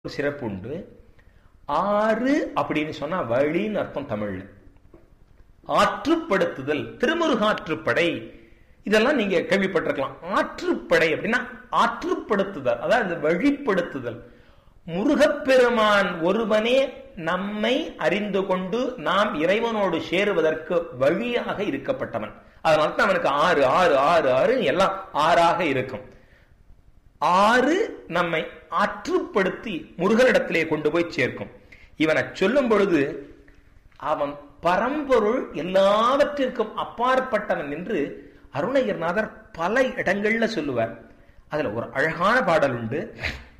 ஒரு சிறப்பு உண்டு ஆறு அப்படின்னு சொன்னா வழின்னு அர்த்தம் தமிழ்ல ஆற்றுப்படுத்துதல் திருமுருகாற்றுப்படை இதெல்லாம் நீங்க கேள்விப்பட்டிருக்கலாம் ஆற்றுப்படை அப்படின்னா ஆற்றுப்படுத்துதல் அதாவது இந்த வழிப்படுத்துதல் முருகப்பெருமான் ஒருவனே நம்மை அறிந்து கொண்டு நாம் இறைவனோடு சேருவதற்கு வழியாக இருக்கப்பட்டவன் அதனால தான் அவனுக்கு ஆறு ஆறு ஆறு ஆறு எல்லாம் ஆறாக இருக்கும் ஆறு நம்மை ஆற்றுப்படுத்தி முருகனிடத்திலே கொண்டு போய் சேர்க்கும் இவனை சொல்லும் பொழுது அவன் பரம்பொருள் எல்லாவற்றிற்கும் அப்பாற்பட்டவன் என்று அருணகிரிநாதர் பல இடங்கள்ல சொல்லுவார் அதுல ஒரு அழகான பாடல் உண்டு